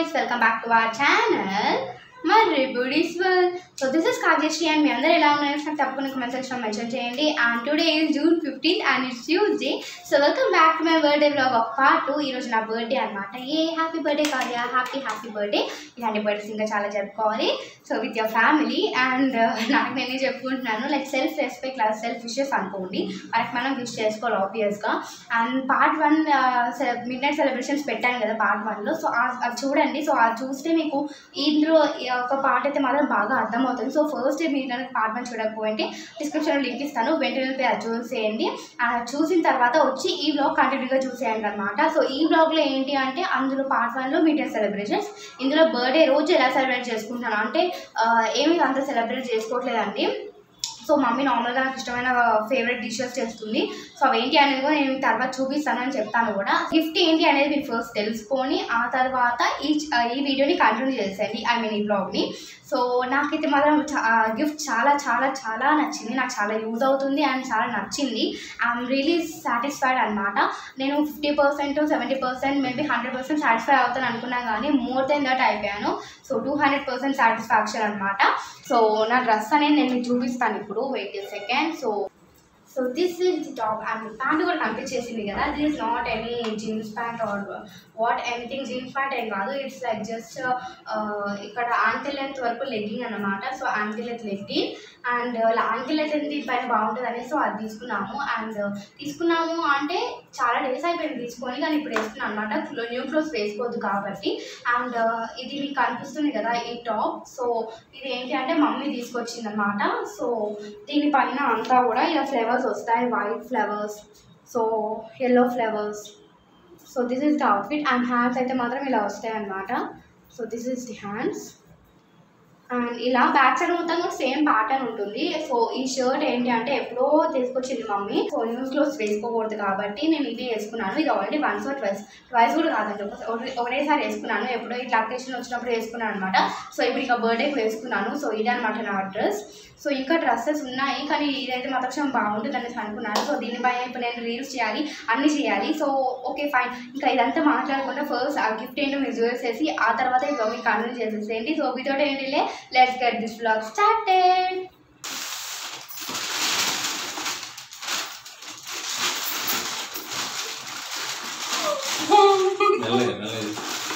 guys, welcome back to our channel. మరి buddies world so this is Kajeshri and మీ అందరూ ఎలా ఉన్నారు నాకు తప్పకుండా కమెంట్ సెక్షన్ మెన్షన్ చేయండి and today is June fifteenth and it's Tuesday so welcome back to my birthday blog of part two ఈరోజు నా బర్త్డే అనమాట a happy birthday Kavya happy happy birthday ఇలాంటి బర్త్డేస్ ఇంకా చాలా జరుపుకోవాలి so with your family and నాకు నేనే చెప్పుకుంటున్నాను లైక్ సెల్ఫ్ రెస్పెక్ట్ లేదా సెల్ఫ్ విషెస్ అనుకోండి మనకి మనం విష్ చేసుకోవాలి ఆబ్వియస్గా and part one midnight celebrations పెట్టాను కదా పార్ట్ వన్లో సో అది చూడండి సో అది చూస్తే మీకు ఇందులో ఈ ఒక పార్ట్ అయితే మాత్రం బాగా అర్థమవుతుంది సో ఫస్ట్ మీరు కనుక పార్ట్ వన్ చూడకపోయింటే డిస్క్రిప్షన్లో లింక్ ఇస్తాను వెంటనే పోయి అది చూసేయండి అది చూసిన తర్వాత వచ్చి ఈ బ్లాగ్ కంటిన్యూగా చూసేయండి అనమాట సో ఈ బ్లాగ్లో ఏంటి అంటే అందులో పార్ట్ వన్లో మీట్ అండ్ సెలబ్రేషన్స్ ఇందులో బర్త్డే రోజు ఎలా సెలబ్రేట్ చేసుకుంటాను అంటే ఆ, ఏమీ అంత సెలబ్రేట్ చేసుకోవట్లేదండి సో మమ్మీ నార్మల్గా నాకు ఇష్టమైన ఫేవరెట్ డిషెస్ చేస్తుంది సో అవి ఏంటి అనేది కూడా నేను మీకు తర్వాత చూపిస్తాను అని చెప్తాను కూడా గిఫ్ట్ ఏంటి అనేది మీరు ఫస్ట్ తెలుసుకొని ఆ తర్వాత ఈ ఈ వీడియోని కంటిన్యూ చేసేయండి ఐ మీన్ ఈ బ్లాగ్ని సో నాకైతే మాత్రం గిఫ్ట్ చాలా చాలా చాలా నచ్చింది నాకు చాలా యూజ్ అవుతుంది అండ్ చాలా నచ్చింది ఐఎమ్ రియలీ సాటిస్ఫైడ్ అనమాట నేను fifty percent seventy percent maybe hundred percent satisfy అవుతాను అనుకున్నాను కానీ మోర్ దెన్ దట్ అయిపోయాను so two hundred percent satisfaction అనమాట సో నా డ్రెస్ అనేది నేను మీకు చూపిస్తాను ఇప్పుడు wait second so so this is the top and pant కూడా కనిపించేసింది కదా this is not any jeans pant or what anything jeans pant ఏం కాదు ఇట్స్ లైక్ జస్ట్ ఇక్కడ యాంకిల్ లెంత్ వరకు లెగ్గింగ్ అనమాట so ankle length legging and ankle length పైన బాగుంటుంది అనేసి సో అది తీసుకున్నాము అండ్ తీసుకున్నాము అంటే చాలా డేస్ అయిపోయింది తీసుకొని కానీ ఇప్పుడు వేసుకున్నాను అనమాట న్యూ క్లోత్స్ వేసుకోవద్దు కాబట్టి అండ్ ఇది మీకు కనిపిస్తుంది కదా ఈ టాప్ సో ఇది ఏంటి అంటే మమ్మీ తీసుకొచ్చింది అనమాట సో దీనిపైన అంతా కూడా ఇలా ఫ్లేవర్స్ వస్తాయి white flowers so yellow flowers so this is the outfit and hands అయితే మాత్రం ఇలా వస్తాయి అనమాట so this is the hands and ఇలా బ్యాక్ సైడ్ మొత్తం కూడా సేమ్ ప్యాటర్న్ ఉంటుంది సో ఈ షర్ట్ ఏంటి అంటే ఎప్పుడో తీసుకొచ్చింది మమ్మీ సో న్యూస్ క్లోత్స్ వేసుకోకూడదు కాబట్టి నేను ఇది వేసుకున్నాను ఇది already once or twice twice కూడా కాదండి ఒక- ఒకటే- ఒకటేసారి వేసుకున్నాను ఎప్పుడో ఇట్లా అకేషన్ వచ్చినప్పుడు వేసుకున్నాను అనమాట సో ఇప్పుడు ఇక బర్త్డేకి వేసుకున్నాను సో ఇది అనమాట నా డ్రెస్ సో ఇంకా డ్రెస్సెస్ ఉన్నాయి కానీ ఇదైతే మాత్రం బాగుంటుంది అనేసి అనుకున్నాను సో దీనిపైన ఇప్పుడు నేను రీల్స్ చేయాలి అన్నీ చేయాలి సో ఓకే ఫైన్ ఇంకా ఇదంతా మాట్లాడకుండా ఫస్ట్ ఆ గిఫ్ట్ ఏంటో మీరు చూసేసి ఆ తర్వాత ఈ బ్లాగ్ కంటిన్యూ చేసేసేయండి సో వితౌట్ ఏంటి let's get this blog started మెల్లగా మెల్లగా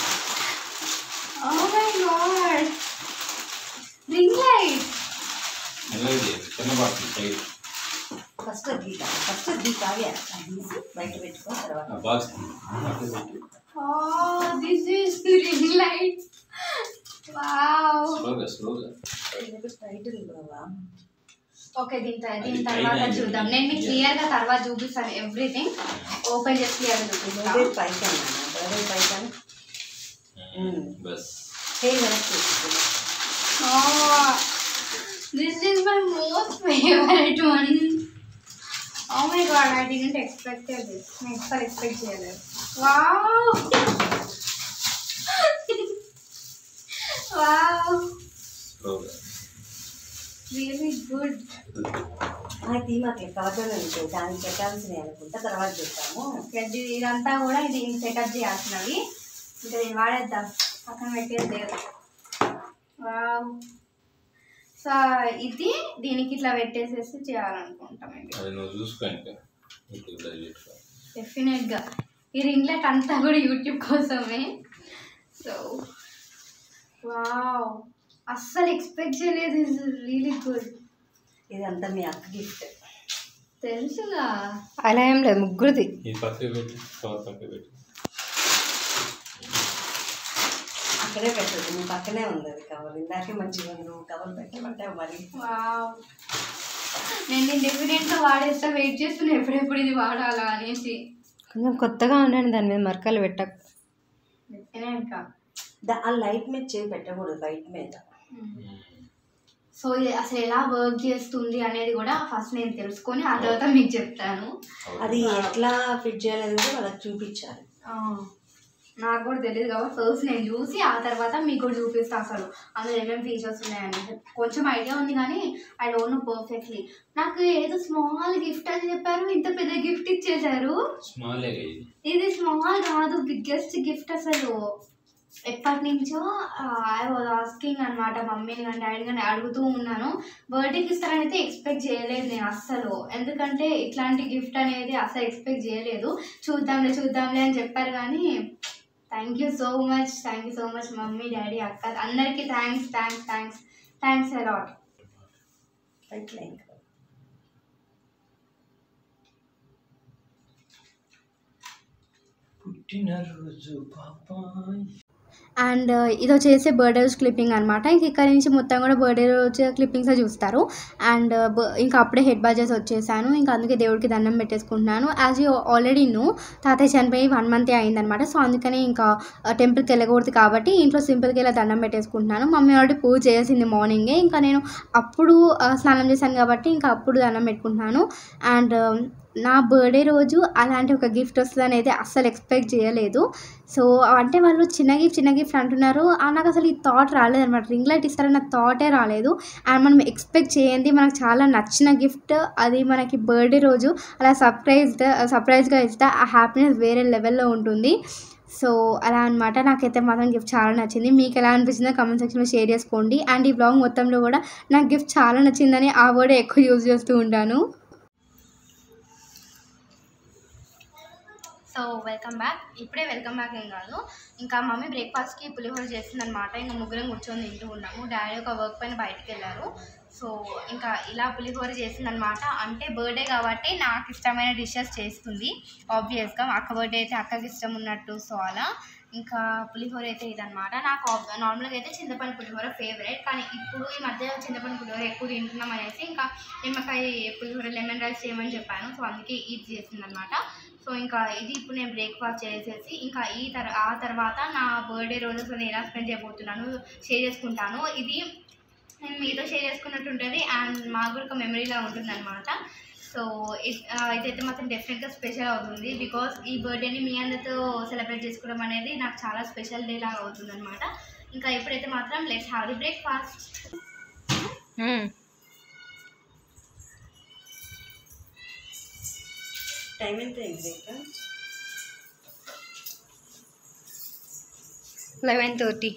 Oh my god! Ring light! మెల్లగా చేయి. చిన్న bottle side first Geetha first Geetha Kavya తీసి బయట పెట్టుకున్న తర్వాత ఆ బాక్స్ అక్కడ పెట్టి Oh, this is the ring light! Wow! స్లోగా స్లోగా బయట ఉంది బాబా ఓకే దీని త- దీని అది తర్వాత పైన చూద్దాం నేను మీకు క్లియర్గా తర్వాత చూపిస్తాను ఎవ్రీథింగ్ ఓపెన్ చేసి క్లియర్గా చూపిస్తాను బర్త్డే పైకి అన్నా బర్త్డే పైకి అని బస్ హే వెనక్కి తీసుకున్నా. Oh, this is my most favorite one. Oh my god, I didn't expect this. Next time expect చేయలేదు. Wow! wow! స్లోగా Really good. ఆ థీమ్ అట్లా కవర్లోనే ఉంటాయి దానికి పెట్టాల్సినవి అనుకుంటా తర్వాత చూస్తాము Okay, ఇది- ఇదంతా కూడా ఇది సెటప్ చేయాల్సినవి ఇంకా దీన్ని వాడేద్దాం పక్కన పెట్టేది లేదు వావ్ సో ఇది దీనికి ఇట్లా పెట్టేసేసి చేయాలనుకుంటాం మేబీ అది నువ్వు చూసుకో ఇంకా యూట్యూబ్ లో పెట్టుకో డెఫినెట్గా ఈ రింగ్ లైట్ అంతా కూడా యూట్యూబ్ కోసమే సో వావ్ అస్సలు ఎక్స్పెక్ట్ చేయలేదు ఇస్ రియలీ గుడ్ ఇదంతా మీ అక్క గిఫ్ట్ తెలుసుగా అలా ఏం లేదు ముగ్గురిది ఇది పక్కకి పెట్టి కవర్ పక్కకి పెట్టి అక్కడే పెట్టదు మీ పక్కనే ఉంది అది కవర్ ఇందాకే మంచిగా ఉంది నువ్వు కవర్ పెట్టమంటే మరి వావ్ నేను నేను డెఫినెట్గా వాడేస్తా వెయిట్ చేస్తున్నా ఎప్పుడెప్పుడు ఇది వాడాలా అనేసి కొంచెం కొత్తగా ఉండండి దాని మీద మరకలు పెట్టక డెఫినెట్గా దా- ఆ లైట్ మీద చేయి పెట్టకూడదు బయట మీద సో ఇది అసలు ఎలా వర్క్ చేస్తుంది అనేది కూడా ఫస్ట్ నేను తెలుసుకొని ఆ తర్వాత మీకు చెప్తాను అది ఎట్లా ఫిట్ చేయాలని కూడా వాళ్ళకి చూపించాలి ఆ, నాకు కూడా తెలియదు కాబట్టి ఫస్ట్ నేను చూసి ఆ తర్వాత మీకు కూడా చూపిస్తా అసలు అందులో ఏమేమి ఫీచర్స్ ఉన్నాయని కొంచెం ఐడియా ఉంది కానీ ఐ డోంట్ నో పర్ఫెక్ట్లీ నాకు ఏదో స్మాల్ గిఫ్ట్ అని చెప్పారు ఇంత పెద్ద గిఫ్ట్ ఇచ్చేసారు స్మాల్ ఇది ఇది స్మాల్ కాదు బిగ్గెస్ట్ గిఫ్ట్ అసలు ఎప్పటి నుంచో ఐ వాజ్ ఆస్కింగ్ అనమాట మమ్మీని కానీ డాడీ కానీ అడుగుతూ ఉన్నాను బర్త్డేకి ఇస్తారని అయితే ఎక్స్పెక్ట్ చేయలేదు నేను అస్సలు ఎందుకంటే ఇట్లాంటి గిఫ్ట్ అనేది అస్సలు ఎక్స్పెక్ట్ చేయలేదు చూద్దాంలే చూద్దాంలే అని చెప్పారు కానీ thank you so much thank you so much mummy daddy అక్క అందరికీ thanks thanks thanks thanks a lot ఇట్లా ఇంకా పుట్టినరోజు పాపాయ్ అండ్ ఇది వచ్చేసి బర్త్డే రోజు క్లిప్పింగ్ అనమాట ఇంక ఇక్కడ నుంచి మొత్తం కూడా బర్త్డే రోజు క్లిప్పింగ్స్ చూస్తారు అండ్ ఇంకా అప్పుడే హెడ్ బాజెస్ వచ్చేసాను ఇంకా అందుకే దేవుడికి దండం పెట్టేసుకుంటున్నాను యాజ్ యూ ఆల్రెడీ నో తాతయ్య చనిపోయి వన్ మంత్ అయిందనమాట సో అందుకని ఇంకా టెంపుల్కి వెళ్ళకూడదు కాబట్టి ఇంట్లో సింపుల్గా ఇలా దండం పెట్టేసుకుంటున్నాను మమ్మీ ఆల్రెడీ పూజ చేసింది మార్నింగే ఇంకా నేను అప్పుడు ఆ, స్నానం చేశాను కాబట్టి ఇంకా అప్పుడు దండం పెట్టుకుంటున్నాను అండ్ నా బర్త్డే రోజు అలాంటి ఒక గిఫ్ట్ వస్తుందని అయితే అస్సలు ఎక్స్పెక్ట్ చేయలేదు సో అంటే వాళ్ళు చిన్న గిఫ్ట్ చిన్న గిఫ్ట్ అంటున్నారు ఆ, నాకు అసలు ఈ థాట్ రాలేదన్నమాట రింగ్ లైట్ ఇస్తారన్న థాటే రాలేదు అండ్ మనం ఎక్స్పెక్ట్ చేయండి మనకు చాలా నచ్చిన గిఫ్ట్ అది మనకి బర్త్డే రోజు అలా సర్ప్రైజ్ సర్ప్రైజ్గా ఇస్తే ఆ హ్యాపీనెస్ వేరే లెవెల్లో ఉంటుంది సో అలా అనమాట నాకైతే మాత్రం గిఫ్ట్ చాలా నచ్చింది మీకు ఎలా అనిపించిందో కామెంట్ సెక్షన్లో షేర్ చేసుకోండి అండ్ ఈ బ్లాగ్ మొత్తంలో కూడా నాకు గిఫ్ట్ చాలా నచ్చిందని ఆ వర్డ్ ఎక్కువ యూజ్ చేస్తూ ఉంటాను సో వెల్కమ్ బ్యాక్ ఇప్పుడే వెల్కమ్ బ్యాక్ ఏం కాదు ఇంకా మమ్మీ బ్రేక్ఫాస్ట్కి పులిహోర చేస్తుంది అనమాట ఇంకా ముగ్గురం కూర్చొని తింటూ ఉన్నాము డాడీ ఒక వర్క్ పైన బయటికి వెళ్ళారు సో ఇంకా ఇలా పులిహోర చేసింది అనమాట అంటే బర్త్డే కాబట్టి నాకు ఇష్టమైన డిషెస్ చేస్తుంది ఆబ్వియస్గా అక్క బర్త్డే అయితే అక్కకి ఇష్టం ఉన్నట్టు సో అలా ఇంకా పులిహోర అయితే ఇదనమాట నాకు నార్మల్గా అయితే చింతపండు పులిహోర ఫేవరెట్ కానీ ఇప్పుడు ఈ మధ్య చింతపండు పులిహోర ఎక్కువ తింటున్నాం అనేసి ఇంకా నిమ్మకాయ పులిహోర లెమన్ రైస్ చేయమని చెప్పాను సో అందుకే ఇది చేసింది అనమాట సో ఇంకా ఇది ఇప్పుడు నేను బ్రేక్ఫాస్ట్ చేసేసి ఇంకా ఈ తర్ ఆ తర్వాత నా బర్త్డే రోజు అసలు నేను ఎలా స్పెండ్ చేయబోతున్నాను షేర్ చేసుకుంటాను ఇది నేను మీతో షేర్ చేసుకున్నట్టు ఉంటుంది అండ్ మాకు కూడా ఒక మెమరీలా ఉంటుంది అనమాట సో ఇ- ఆ, ఇదైతే మాత్రం డెఫినెట్గా స్పెషల్ అవుతుంది బికాస్ ఈ బర్త్డేని మీ అందరితో సెలబ్రేట్ చేసుకోవడం అనేది నాకు చాలా స్పెషల్ డే లాగా అవుతుంది అనమాట ఇంకా ఇప్పుడైతే మాత్రం let's have the breakfast time ఎంత అయింది ఇంకా లెవెన్ థర్టీ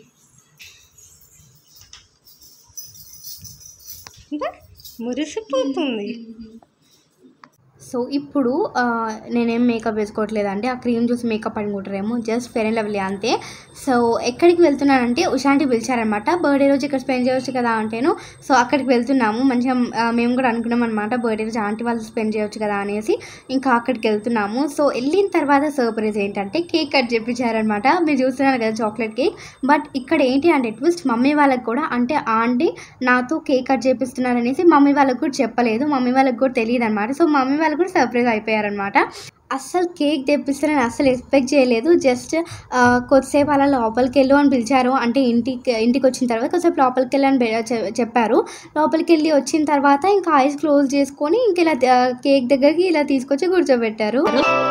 మురిసిపోతుంది సో ఇప్పుడు ఆ, నేనేం మేకప్ వేసుకోవట్లేదండి ఆ క్రీమ్ చూసి మేకప్ అనుకుంటారేమో జస్ట్ ఫెయిర్ అండ్ లవ్లీ అంతే సో ఎక్కడికి వెళ్తున్నానంటే ఉషాంటి పిలిచారనమాట బర్త్డే రోజు ఇక్కడ స్పెండ్ చేయవచ్చు కదా అంటేను సో అక్కడికి వెళ్తున్నాము మంచిగా ఆ, మేము కూడా అనుకున్నాం అనమాట బర్త్డే రోజు ఆంటీ వాళ్ళు స్పెండ్ చేయవచ్చు కదా అనేసి ఇంకా అక్కడికి వెళ్తున్నాము సో వెళ్ళిన తర్వాత సర్ప్రైజ్ ఏంటంటే కేక్ కట్ చేయించారనమాట మీరు చూస్తున్నారు కదా చాక్లెట్ కేక్ బట్ ఇక్కడ ఏంటి అంటే ట్విస్ట్ మమ్మీ వాళ్ళకి కూడా అంటే ఆంటీ నాతో కేక్ కట్ చేపిస్తున్నారనేసి మమ్మీ వాళ్ళకి కూడా చెప్పలేదు మమ్మీ వాళ్ళకి కూడా తెలియదు అనమాట సో మమ్మీ వాళ్ళు కూడా సర్ప్రైజ్ అయిపోయారనమాట అస్సలు కేక్ తెప్పిస్తారని అస్సలు ఎక్స్పెక్ట్ చేయలేదు జస్ట్ కొద్దిసేపు అలా లోపలికి వెళ్ళు అని పిలిచారు అంటే ఇంటికి ఇంటికి వచ్చిన తర్వాత కొద్దిసేపు లోపలికి వెళ్ళి అని పె- చె- చెప్పారు లోపలికి వెళ్ళి వచ్చిన తర్వాత ఇంకా ఐస్ క్లోజ్ చేసుకొని ఇంక ఇలా కేక్ దగ్గరికి ఇలా తీసుకొచ్చి కూర్చోబెట్టారు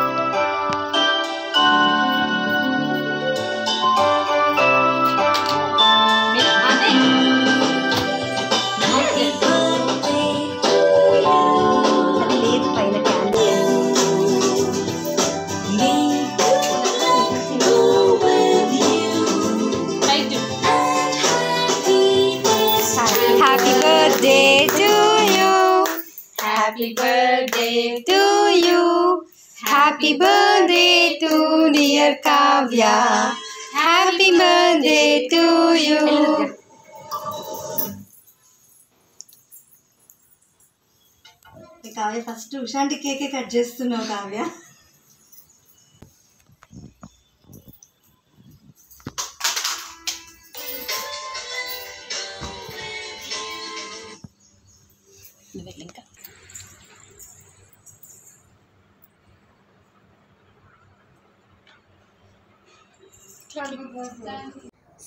అది లేదు పైన క్యాన్సర్ happy birthday to you happy birthday to you happy birthday to dear Kavya happy birthday to you Kavya first Usha aunty కేకే కట్ చేస్తున్నావు కావ్య ఇంకా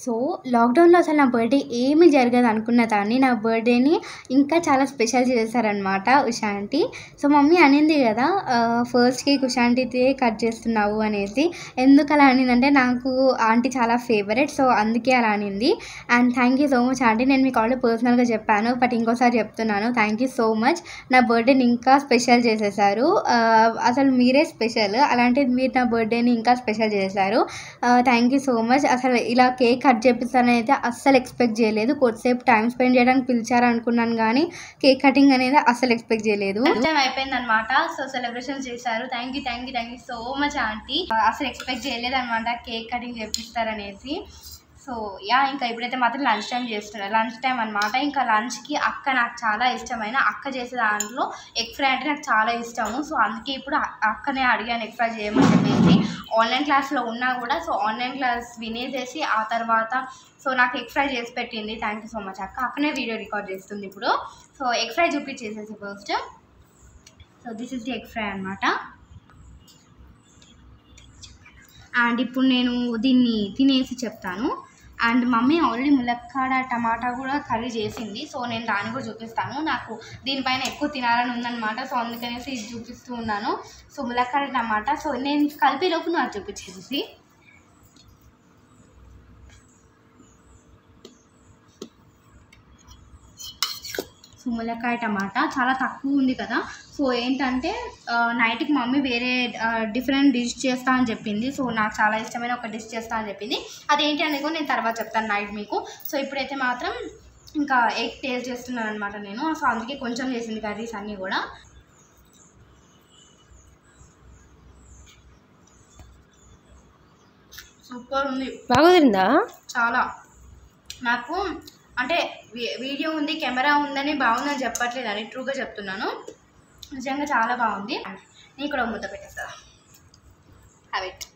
సో లాక్డౌన్లో అసలు నా బర్త్డే ఏమీ జరగదు అనుకున్న దాన్ని నా బర్త్డేని ఇంకా చాలా స్పెషల్ చేశారనమాట ఉషా ఆంటీ సో మమ్మీ అనింది కదా ఫస్ట్ కేక్ ఉషా ఆంటీతే కట్ చేస్తున్నావు అనేసి ఎందుకు అలా అనిందంటే నాకు ఆంటీ చాలా ఫేవరెట్ సో అందుకే అలా అనింది and thank you so much aunty నేను మీకు ఆల్రెడీ పర్సనల్గా చెప్పాను బట్ ఇంకోసారి చెప్తున్నాను థ్యాంక్ యూ సో మచ్ నా బర్త్డేని ఇంకా స్పెషల్ చేసేసారు ఆ, అసలు మీరే స్పెషల్ అలాంటిది మీరు నా బర్త్డేని ఇంకా స్పెషల్ చేశారు థ్యాంక్ యూ సో మచ్ అసలు ఇలా కేక్ కట్ చేపిస్తానని అయితే అస్సలు ఎక్స్పెక్ట్ చేయలేదు కొద్దిసేపు టైం స్పెండ్ చేయడానికి పిలిచారు అనుకున్నాను కానీ కేక్ కటింగ్ అనేది అస్సలు ఎక్స్పెక్ట్ చేయలేదు టైం అయిపోయింది అనమాట సో సెలబ్రేషన్స్ చేశారు thank you thank you thank you so much aunty అసలు ఎక్స్పెక్ట్ చేయలేదు అనమాట కేక్ కటింగ్ చేపిస్తారనేసి సో యా ఇంకా ఇప్పుడైతే మాత్రం లంచ్ టైం చేస్తున్నారు లంచ్ టైం అనమాట ఇంకా లంచ్కి అక్క నాకు చాలా ఇష్టమైన అక్క చేసే దాంట్లో ఎగ్ ఫ్రై అంటే నాకు చాలా ఇష్టము సో అందుకే ఇప్పుడు అ- అక్కనే అడిగాను ఎగ్ ఫ్రై చేయమని చెప్పేసి ఆన్లైన్ క్లాస్లో ఉన్నా కూడా సో ఆన్లైన్ క్లాస్ వినేసేసి ఆ తర్వాత సో నాకు ఎగ్ ఫ్రై చేసి పెట్టింది థ్యాంక్ యూ సో మచ్ అక్క అక్కనే వీడియో రికార్డ్ చేస్తుంది ఇప్పుడు సో ఎగ్ ఫ్రై చూపించేసేసి first so this is the egg fry అనమాట అండ్ ఇప్పుడు నేను దీన్ని తినేసి చెప్తాను అండ్ మమ్మీ ఆల్రెడీ ములక్కాడ టమాటా కూడా కర్రీ చేసింది సో నేను దాన్ని కూడా చూపిస్తాను నాకు దీనిపైన ఎక్కువ తినాలని ఉందన్నమాట సో అందుకనేసి ఇది చూపిస్తూ ఉన్నాను సో ములక్కాడ టమాటా సో నేను కలిపేలోపు నువ్వు అది చూపించేసి సో ములక్కాయ టమాటా చాలా తక్కువ ఉంది కదా సో ఏంటంటే ఆ, నైట్కి మమ్మీ వేరే ఆ, డిఫరెంట్ డిష్ చేస్తా అని చెప్పింది సో నాకు చాలా ఇష్టమైన ఒక డిష్ చేస్తా అని చెప్పింది అదేంటి అనేది కూడా నేను తర్వాత చెప్తాను నైట్ మీకు సో ఇప్పుడైతే మాత్రం ఇంకా ఎగ్ టేస్ట్ చేస్తున్నాను అనమాట నేను సో అందుకే కొంచెం చేసింది కర్రీస్ అన్నీ కూడా సూపర్ ఉంది బాగా కుదిరిందా చాలా నాకు అంటే వీ- వీడియో ఉంది కెమెరా ఉందని బాగుందని చెప్పట్లేదు అని ట్రూగా చెప్తున్నాను నిజంగా చాలా బాగుంది నేను కూడా ముద్ద పెట్టేస్తా హ్యావ్ ఇట్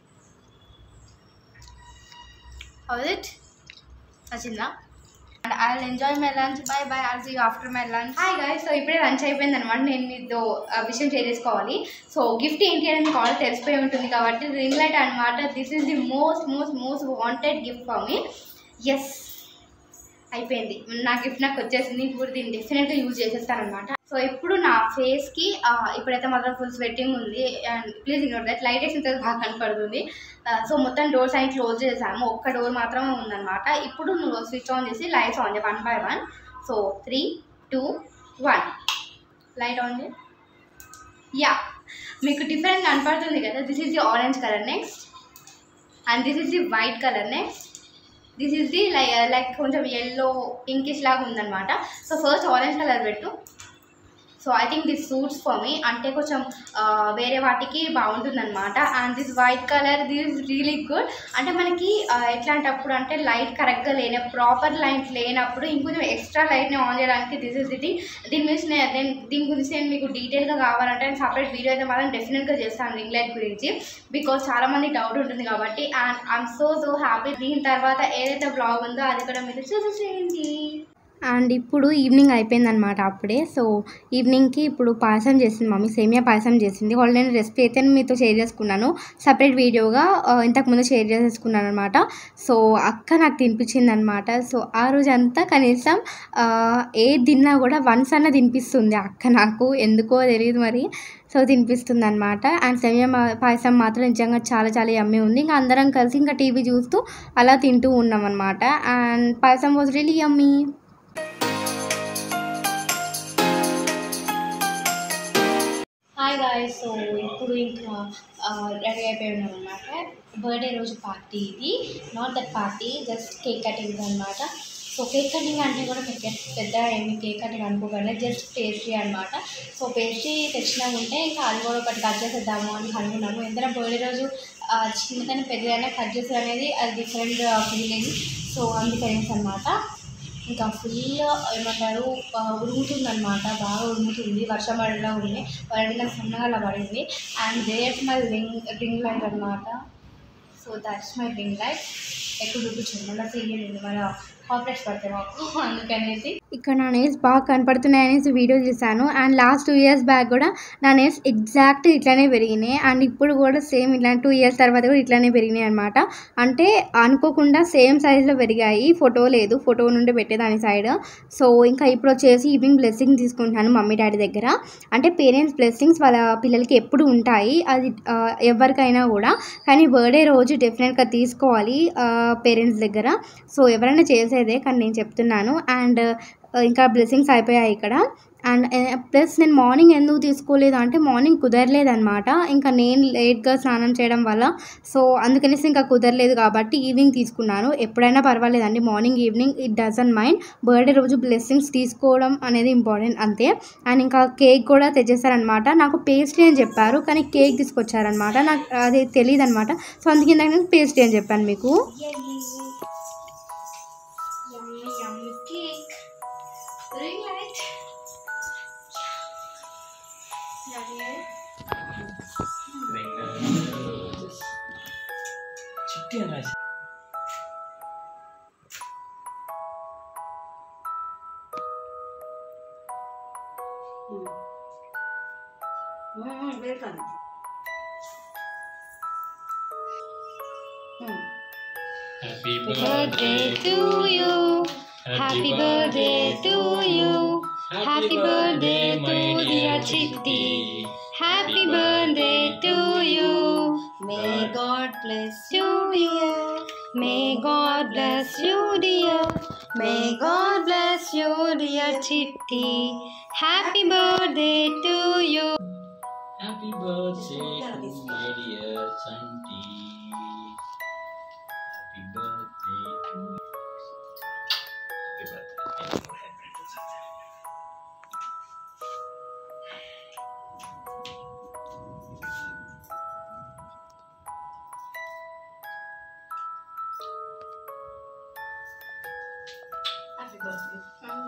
హౌ ఇట్ నచ్చిందా and I will enjoy my lunch bye bye all see after my lunch hi guys so ఇప్పుడే లంచ్ అయిపోయింది అనమాట నేను మీతో ఆ విషయం షేర్ చేసుకోవాలి సో గిఫ్ట్ ఏంటి అని మీకు ఆల్రెడీ తెలిసిపోయి ఉంటుంది కాబట్టి రింగ్ లైట్ అనమాట this is the most most most wanted gift for me yes అయిపోయింది నా గిఫ్ట్ నాకు వచ్చేసింది ఇప్పుడు దీన్ని డెఫినెట్గా యూజ్ చేసేస్తాను అనమాట సో ఇప్పుడు నా ఫేస్కి ఇప్పుడైతే మాత్రం ఫుల్ స్వెట్టింగ్ ఉంది and please ignore that light వేసిన తర్వాత బాగా కనపడుతుంది సో మొత్తం డోర్స్ అన్ని క్లోజ్ చేసాము ఒక్క డోర్ మాత్రమే ఉందన్నమాట ఇప్పుడు నువ్వు స్విచ్ ఆన్ చేసి లైట్స్ ఆన్ చేయి one by one so three two one light on చేయి యా మీకు డిఫరెంట్ కనపడుతుంది కదా this is the orange colour next and this is the white colour next this is the like like కొంచెం yellow pinkish లాగా ఉందన్నమాట so first orange colour పెట్టు so I think this suits for me అంటే కొంచెం ఆ, వేరే వాటికి బాగుంటుందన్నమాట and this white colour this really good అంటే మనకి ఆ, ఎట్లాంటప్పుడు అంటే లైట్ కరెక్ట్గా లేని ప్రాపర్ లైట్ లేనప్పుడు ఇంకొంచెం ఎక్స్ట్రా లైట్ని ఆన్ చేయడానికి దిస్ ఇస్ ది దీని గురించి నేను నేను దీని గురించి నేను మీకు డీటెయిల్గా కావాలంటే నేను సపరేట్ వీడియో అయితే మాత్రం డెఫినెట్గా చేస్తాను రింగ్ లైట్ గురించి బికాజ్ చాలా మంది డౌట్ ఉంటుంది కాబట్టి and I'm so so happy దీని తర్వాత ఏదైతే బ్లాగ్ ఉందో అది కూడా మీరు చూసేసేయండి అండ్ ఇప్పుడు ఈవినింగ్ అయిపోయిందనమాట అప్పుడే సో ఈవినింగ్కి ఇప్పుడు పాయసం చేసింది మమ్మీ సేమియా పాయసం చేసింది ఆల్రెడీ నేను రెసిపీ అయితే నేను మీతో షేర్ చేసుకున్నాను సపరేట్ వీడియోగా ఆ, ఇంతకుముందు షేర్ చేసుకున్నాను అనమాట సో అక్క నాకు తినిపించింది అనమాట సో ఆ రోజు అంతా కనీసం ఆ, ఏ తిన్నా కూడా వన్స్ అన్న తినిపిస్తుంది అక్క నాకు ఎందుకో తెలియదు మరి సో తినిపిస్తుంది అనమాట అండ్ సేమియా మా- పాయసం మాత్రం నిజంగా చాలా చాలా యమ్మీ ఉంది ఇంకా అందరం కలిసి ఇంకా టీవీ చూస్తూ అలా తింటూ ఉన్నాం అనమాట and payasam was really yummy hi guys so ఇప్పుడు ఇంకా రెడీ అయిపోయి ఉన్నాం అనమాట బర్త్డే రోజు పార్టీ ఇది not that party just cake cutting అనమాట సో కేక్ కటింగ్ అంటే కూడా మీకు పెద్ద ఏమి కేక్ కటింగ్ అనుకోకండి జస్ట్ పేస్ట్రీ అనమాట సో పేస్ట్రీ తెచ్చినా ఉంటే ఇంకా అది కూడా ఒకటి కట్ చేసేద్దాము అని అనుకున్నాము ఎందుకంటే బర్త్డే రోజు ఆ, చిన్నదైనా పెద్దదైనా కట్ చేసేది అనేది అది డిఫరెంట్ ఫీలింగ్ సో అందుకనేసి అనమాట ఇంకా ఫుల్ ఏమంటారు ఆ, ఉరుముతుందన్నమాట బాగా ఉరుముతుంది వర్షం పడేలా ఉంది పడిన సన్నగా అలా పడింది and that my ring ring light అనమాట so that's my ring light ఎక్కువ చూపించండి మళ్ళీ తీయండి మన కాంప్లెక్స్ పడతాయి మాకు అందుకనేసి ఇక్కడ నా నేల్స్ బాగా కనపడుతున్నాయి అనేసి వీడియో చేశాను and last two years back కూడా నా నేల్స్ ఎగ్జాక్ట్ ఇట్లానే పెరిగినాయి అండ్ ఇప్పుడు కూడా సేమ్ ఇట్లా టూ ఇయర్స్ తర్వాత కూడా ఇట్లానే పెరిగినాయి అనమాట అంటే అనుకోకుండా సేమ్ సైజులో పెరిగాయి ఫోటో లేదు ఫోటో నుండి పెట్టేదాని సైడ్ సో ఇంకా ఇప్పుడు వచ్చేసి ఈవినింగ్ బ్లెస్సింగ్ తీసుకుంటాను మమ్మీ డాడీ దగ్గర అంటే పేరెంట్స్ బ్లెస్సింగ్స్ వాళ్ళ పిల్లలకి ఎప్పుడు ఉంటాయి అది ఆ, ఎవరికైనా కూడా కానీ బర్త్డే రోజు డెఫినెట్గా తీసుకోవాలి పేరెంట్స్ దగ్గర సో ఎవరైనా చేసేదే కానీ నేను చెప్తున్నాను అండ్ ఇంకా బ్లెస్సింగ్స్ అయిపోయాయి ఇక్కడ అండ్ ప్లస్ నేను మార్నింగ్ ఎందుకు తీసుకోలేదు అంటే మార్నింగ్ కుదరలేదనమాట ఇంకా నేను లేట్గా స్నానం చేయడం వల్ల సో అందుకనేసి ఇంకా కుదరలేదు కాబట్టి ఈవినింగ్ తీసుకున్నాను ఎప్పుడైనా పర్వాలేదండి morning evening it doesn't mind birthday రోజు బ్లెస్సింగ్స్ తీసుకోవడం అనేది ఇంపార్టెంట్ అంతే అండ్ ఇంకా కేక్ కూడా తెచ్చేసారనమాట నాకు పేస్ట్రీ అని చెప్పారు కానీ కేక్ తీసుకొచ్చారనమాట నాకు అది తెలియదు అనమాట సో అందుకే ఇందాక నేను పేస్ట్రీ అని చెప్పాను మీకు Yummy, yummy cake. Ring light. చిట్టి అని రాసి వెళ్తాను happy birthday to you. Happy birthday to you. Happy birthday to dear Chitti. Happy birthday to you. May God bless you, dear. May God bless you, dear. May God bless you, dear Chitti. Happy birthday to you. Happy birthday to my dear Santi happy birthday to happy birthday Happy birthday.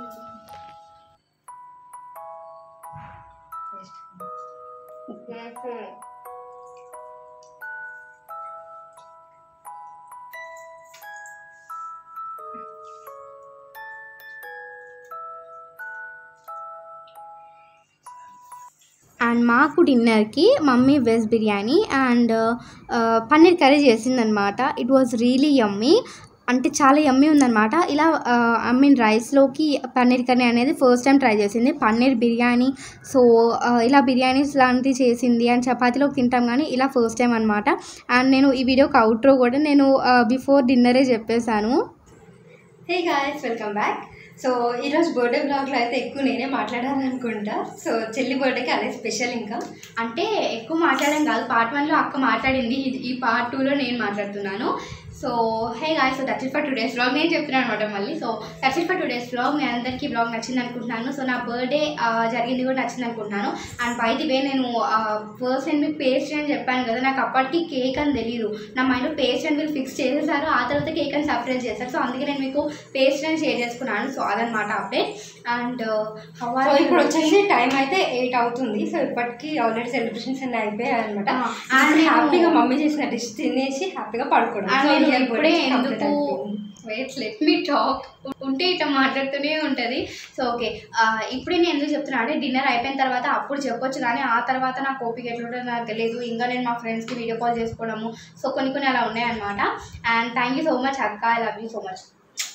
And మాకు డిన్నర్కి mummy veg biryani and paneer curry చేసిందనమాట it was really yummy అంటే చాలా yummy ఉందన్నమాట ఇలా I mean రైస్లోకి paneer curry అనేది first time try చేసింది పన్నీర్ బిర్యానీ సో ఇలా బిర్యానీస్ లాంటివి చేసింది అండ్ చపాతీలోకి తింటాం కానీ ఇలా ఫస్ట్ టైం అనమాట అండ్ నేను ఈ వీడియోకి అవుట్రో కూడా నేను బిఫోర్ డిన్నరే చెప్పేశాను hey guys welcome back so ఈరోజు బర్త్డే బ్లాగ్లో అయితే ఎక్కువ నేనే మాట్లాడాలనుకుంటా సో చెల్లి బర్త్డేకి అదే స్పెషల్ ఇంకా అంటే ఎక్కువ మాట్లాడడం కాదు పార్ట్ వన్లో అక్క మాట్లాడింది ఇది- ఈ పార్ట్ టూలో నేను మాట్లాడుతున్నాను so hey guy so touch for today's vlog నేను చెప్తున్నాను అనమాట మళ్ళీ so touch for today's vlog మీ అందరికీ వ్లాగ్ నచ్చింది అనుకుంటున్నాను సో నా బర్త్డే జరిగింది కూడా నచ్చింది అనుకుంటున్నాను అండ్ బై ది వే నేను ఫస్ట్ నేను మీకు పేస్ట్ అని చెప్పాను కదా నాకు అప్పటికి కేక్ అని తెలియదు నా మైండ్లో పేస్ట్ అని మీరు ఫిక్స్ చేసేసారు ఆ తర్వాత కేక్ అని సర్ప్రైజ్ చేశారు సో అందుకే నేను మీకు పేస్ట్ అని షేర్ చేసుకున్నాను సో అదనమాట అప్డేట్ అండ్ సో ఇప్పుడు వచ్చేసి టైం అయితే ఎయిట్ అవుతుంది సో ఇప్పటికి ఆల్రెడీ సెలబ్రేషన్స్ అన్ని అయిపోయాయి అనమాట ఆ, అండ్ and హ్యాపీగా నేను- మమ్మీ చేసిన డిష్ తినేసి హ్యాపీగా పడుకోవడం అండ్ So, నేను real ఇప్పుడే birthday complete ఎందుకు అయిపోయింది. వెయిట్ లెట్ మీ టాక్ ఉంటే ఇట్లా మాట్లాడుతూనే ఉంటుంది సో ఓకే ఇప్పుడే నేను ఎందుకు చెప్తున్నా అంటే డిన్నర్ అయిపోయిన తర్వాత అప్పుడు చెప్పొచ్చు కానీ ఆ తర్వాత నాకు ఓపిక ఎట్లుంటుందో నాకు తెలియదు ఇంకా నేను మా ఫ్రెండ్స్కి వీడియో కాల్ చేసుకోవడము సో కొన్ని కొన్ని అలా ఉన్నాయన్నమాట and thank you so much అక్క I love you so much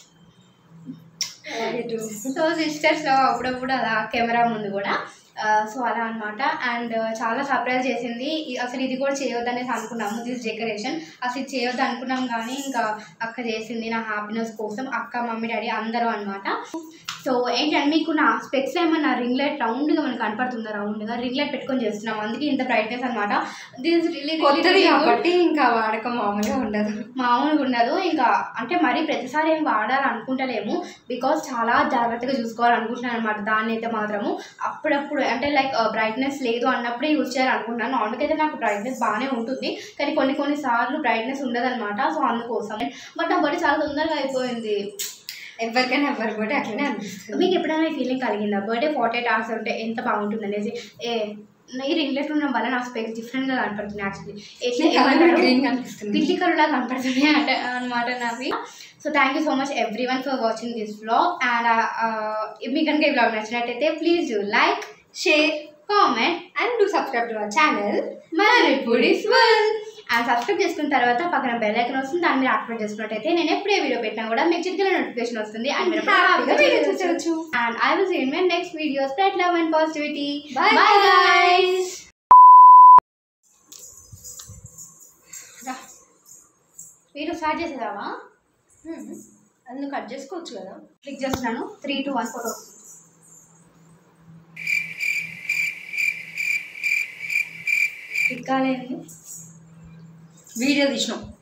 Love you too. So సిస్టర్స్లో అప్పుడప్పుడు అలా కెమెరా ముందు కూడా సో అలా అనమాట అండ్ చాలా సర్ప్రైజ్ చేసింది ఇ- అసలు ఇది కూడా చేయొద్దనేసి అనుకున్నాము దిస్ డెకరేషన్ అసలు ఇది చేయొద్దు అనుకున్నాం కానీ ఇంకా అక్క చేసింది నా హ్యాపీనెస్ కోసం అక్క మమ్మీ డాడీ అందరూ అనమాట సో ఏంటంటే మీకు నా స్పెక్స్ ఏమన్నా రింగ్ లైట్ రౌండ్గా మనకు కనపడుతుందా రౌండ్గా రింగ్ లైట్ పెట్టుకొని చేస్తున్నాం అందుకే ఇంత బ్రైట్నెస్ అనమాట దిస్ రియలీ కొత్తది కాబట్టి ఇంకా వాడకం మామూలుగా ఉండదు మామూలుగా ఉండదు ఇంకా అంటే మరీ ప్రతిసారి ఏం వాడాలనుకుంటలేము బికాస్ చాలా జాగ్రత్తగా చూసుకోవాలనుకుంటున్నాను అనమాట దాన్ని అయితే మాత్రము అప్పుడప్పుడు అంటే లైక్ బ్రైట్నెస్ లేదు అన్నప్పుడే యూజ్ చేయాలనుకుంటున్నాను నార్మల్గా అయితే నాకు బ్రైట్నెస్ బాగానే ఉంటుంది కానీ కొన్ని కొన్ని సార్లు బ్రైట్నెస్ ఉండదన్నమాట సో అందుకోసం బట్ నా బడి చాలా తొందరగా అయిపోయింది ఎవరికైనా ఎవరి బర్త్డే అట్లనే అనిపిస్తుంది మీకు ఎప్పుడైనా ఈ ఫీలింగ్ కలిగిందా బర్త్డే ఫార్టీ ఎయిట్ అవర్స్ ఉంటే ఎంత బాగుంటుంది అనేసి ఏ ఈ రింగ్లెట్ ఉండడం వల్ల నా స్పేస్ డిఫరెంట్గా కనపడుతుంది యాక్చువల్లీ కలర్ గ్రీన్ కనిపిస్తుంది పిల్లి కరులా కనపడుతున్నాయి అంటే అనమాట నావి so thank you so much everyone for watching this vlog and మీకు కనుక ఈ వ్లాగ్ నచ్చినట్టయితే please do like share comment and do subscribe to our channel మరి బుడిస్ వరల్డ్ అండ్ సబ్స్క్రైబ్ చేసుకున్న తర్వాత పక్కన బెల్ ఐకన్ వస్తుంది దాన్ని మీరు యాక్టివేట్ చేసుకున్నట్టయితే నేను ఎప్పుడే వీడియో పెట్టినా కూడా మీకు చిటికల నోటిఫికేషన్ వస్తుంది అండ్ మీరు హ్యాపీగా హ్యాపీగా వీడియో చూసేయచ్చు చూసేయచ్చు and I will see in my next video spread love and positivity Bye, bye guys. Guys మీరు స్టార్ట్ చేసేదావా అందుకు కట్ చేసుకోవచ్చు కదా క్లిక్ చేస్తున్నాను three two one four click కాలేదు వీడియో తీసినాం